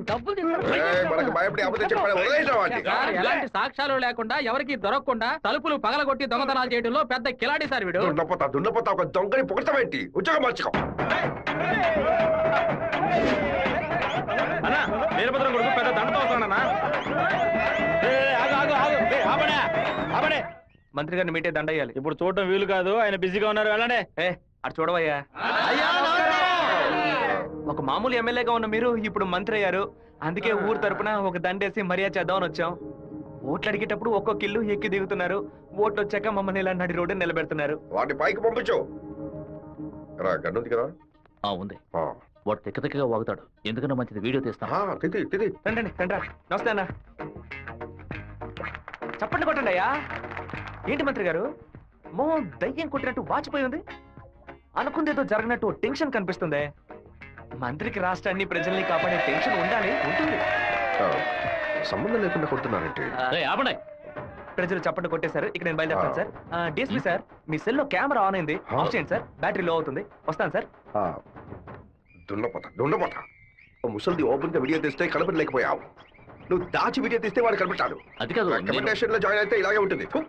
డబ్బులు ఏయ్, మనకు భయపడి అబద్ధం చెప్పాలి వదిలేసిన వాడిని సార్ ఎలాంటి సాక్ష్యాలు లేకుండా ఎవరికి దొరకకుండా తలుపులు పగలగొట్టి దొంగతనాలు చేయడంలో పెద్ద కిలాడి సార్ వీడు దున్నపోతా దున్నపోతా ఒక దొంగని పొగడతామేంటి ఉద్యోగం మార్చుకో అన్నా వీరభద్రం కొడుకు పెద్ద దండతో వస్తాడన్నా మంత్రి గారిని మీటే దండ అయ్యాలి ఇప్పుడు చూడటం వీలు కాదు ఆయన బిజీగా ఉన్నారు వెళ్ళండి ఏ అటు చూడవయ్యా ఒక మామూలు ఎమ్మెల్యేగా ఉన్న మీరు ఇప్పుడు మంత్రి అయ్యారు అందుకే ఊరు తరపున ఒక దండేసి మర్యాద చేద్దామని వచ్చాం ఓట్లు అడిగేటప్పుడు ఒక్కొక్క ఇల్లు ఎక్కి దిగుతున్నారు ఓట్లు వచ్చాక మమ్మల్ని ఇలా నడి రోడ్డు నిలబెడుతున్నారు వాడిని పైకి పంపించు రా గన్ను ఉంది కదా ఆ ఉంది ఆ, వాడు తిక్క తిక్కగా వాగుతాడు ఎందుకన్నా మంచిది వీడియో తీస్తాం ఆ, తిది తిది రండి రండి రా. నమస్తే అన్న చప్పట్లు కొట్టండి అయ్యా ఏంటి మంత్రి గారు మో దయ్యం కొట్టినట్టు వాచిపోయి ఉంది అనుకుందేదో జరగనట్టు ఓ టెన్షన్ కనిపిస్తుంది మంత్రికి రాష్ట్రాన్ని ప్రజల్ని కాపాడే టెన్షన్ ఉండాలి ఉంటుంది ఆ, సంబంధం లేకుండా కొడుతున్నానంటే రేయ్, ఆపండి ప్రజలు చప్పట్లు కొట్టేశారు ఇక నేను బయలుదేరుతాను సార్ డిఎస్పీ సార్ మీ సెల్లో కెమెరా ఆన్ అయింది ఆ. ఆఫ్ చేయండి సార్ బ్యాటరీ లో అవుతుంది వస్తాను సార్ ఆ, దున్నపోతా దున్నపోతా ఓ ముసలిది ఓపెన్ గా వీడియో తీస్తే కనపడలేకపోయావు నువ్వు దాచి వీడియో తీస్తే వాడు కనపడతాడు అది కాదు నేను- రికమెండేషన్ లో జాయిన్ అయితే ఇలాగే ఉంటుంది ఫు.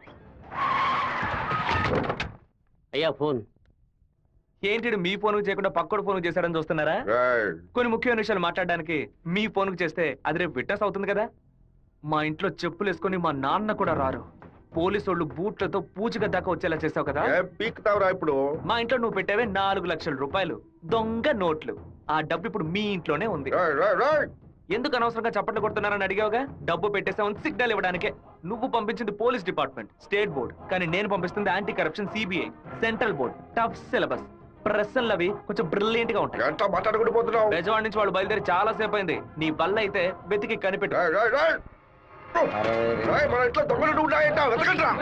అయ్యా ఫోన్ ఏంటి ఈడు మీ ఫోన్ చేయకుండా పక్కడు ఫోన్ చేశాడని చూస్తున్నారా రేయ్, కొన్ని ముఖ్యమైన విషయాలు మాట్లాడడానికి మీ ఫోన్కి చేస్తే అది రేపు విట్నెస్ అవుతుంది కదా మా ఇంట్లో చెప్పులు వేసుకొని మా నాన్న కూడా రారు పోలీసు వాళ్ళు బూట్లతో పూజగా దాకా వచ్చేలా చేసావు కదా ఏం పీకుతావురా ఇప్పుడు మా ఇంట్లో నువ్వు పెట్టావే నాలుగు లక్షల రూపాయలు దొంగ నోట్లు ఆ డబ్బు ఇప్పుడు మీ ఇంట్లోనే ఉంది రేయ్, రేయ్, రేయ్. ఎందుకు అనవసరంగా చప్పట్లు కొడుతున్నారని అడిగావుగా డబ్బు పెట్టేసామని సిగ్నల్ ఇవ్వడానికే నువ్వు పంపించింది పోలీస్ డిపార్ట్మెంట్ స్టేట్ బోర్డ్ కానీ నేను పంపిస్తుంది anti corruption CBI central board tough syllabus ప్రశ్నలు అవి కొంచెం బ్రిలియంట్ గా ఉంటాయి ఎంత మాట్లాడుకుంటూ పోతున్నావు బెజవాడ నుంచి వాళ్ళు బయలుదేరి చాలా సేపు అయింది నీ వల్ల అయితే వెతికి కనిపెట్టు రేయ్, రేయ్, రేయ్. రేయ్, మన ఇంట్లో దొంగలు ఉన్నాయంట వెతకండ్రా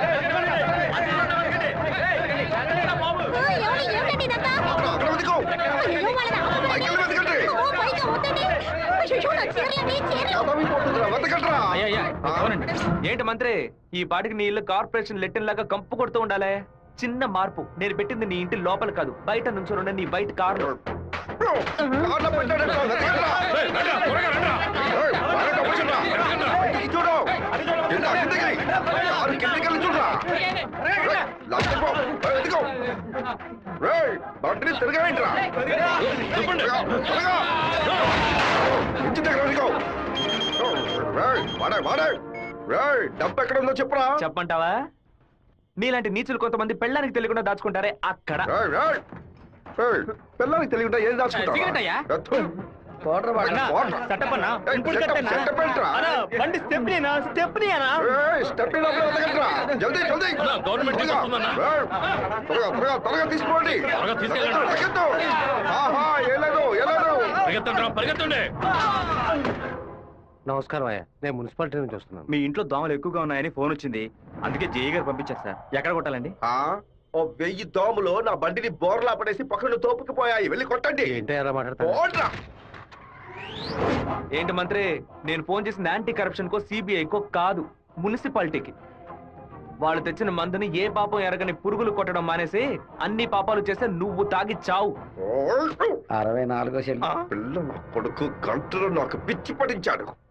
ఏమిటండి ఇదంతా అక్కడ వెతుకో అయ్యో, వాళ్ళని ఆపండి. పైకి వెతకండి ఓ, పైకి వద్దండి. అయ్యో, నా చీరలండి, చీరలు. చదవిపోతుందిరా వెతకండ్రా అయ్యా అయ్యా ఆ. అవునండి ఏంటి మంత్రి ఈ పాటికి నీ ఇల్లు కార్పొరేషన్ లెట్టిన లాగా కంపు కొడుతూ ఉండాలే చిన్న మార్పు నేను పెట్టింది నీ ఇంటి లోపల కాదు బయట నుంచి ఉండే నీ బయట కారు కార్లో పెట్టాడంట, వెతకండ్రా. రేయ్, బాగా తప్పించండ్రా. బయటికి చూడు. కింద, కిందకి. కారు కిందకి వెళ్ళి చూడురా. రేయ్, లాస్ట్ పో. రేయ్, వెతుకో. రేయ్, బండిని తిరగవేంట్రా. త్వరగా, త్వరగా. ఇంటి దగ్గర వెతుకో. రేయ్, వాడే, వాడే. రేయ్, డబ్బు ఎక్కడ ఉందో చెప్పురా చెప్పంటావా నీలాంటి నీచులు కొంతమంది పెళ్ళానికి తెలియకుండా దాచుకుంటారే అక్కడ రేయ్, రేయ్. రేయ్, పిల్లలకి తెలియకుండా ఏం సిగరెట్టయ్యా? దాచుకుంటా అన్నా, వాటర్. setup అన్నా, ఏయ్, ఇంపుడు setup, కట్టేనా? setup ఏంట్రా? అన్నా, బండి స్టెప్నీనా స్టెప్నీనా ఏయ్, స్టెప్ ఇన్ అప్పుడు వెతకండ్రా. జల్దీ జల్దీ గవర్నమెంట్ త్వరగా. తీసుకొస్తుందన్నా. ఏయ్, త్వరగా త్వరగా త్వరగా తీసుకోండి త్వరగా తీసుకెళ్ళండి. పరిగెత్తు. ఆహా ఏలేదు ఏలేదు పరిగెత్తండి రా, పరిగెత్తండి నమస్కారం అయ్యా నేను మున్సిపాలిటీ నుంచి వస్తున్నాను మీ ఇంట్లో దోమలు ఎక్కువగా ఉన్నాయని ఫోన్ వచ్చింది అందుకే జేఈ గారు పంపించారు సార్ ఎక్కడ కొట్టాలండి ఆ, ఓ వెయ్యి దోమలు నా బండిని బోర్లా పడేసి పక్కన తోపుకుపోయాయి వెళ్ళి కొట్టండి ఏంటో ఎలా మాట్లాడతారు పోండ్రా. ఏంటి మంత్రి నేను ఫోన్ చేసింది యాంటీ కరప్షన్ కో సిబిఐకో కాదు మున్సిపాలిటీకి వాళ్ళు తెచ్చిన మందుని ఏ పాపం ఎరగని పురుగులు కొట్టడం మానేసి అన్ని పాపాలు చేస్తే నువ్వు తాగి చావు ఓయ్. అరవై నాలుగో పిల్ల నా కొడుకు గంటలో నాకు పిచ్చి పడించాడు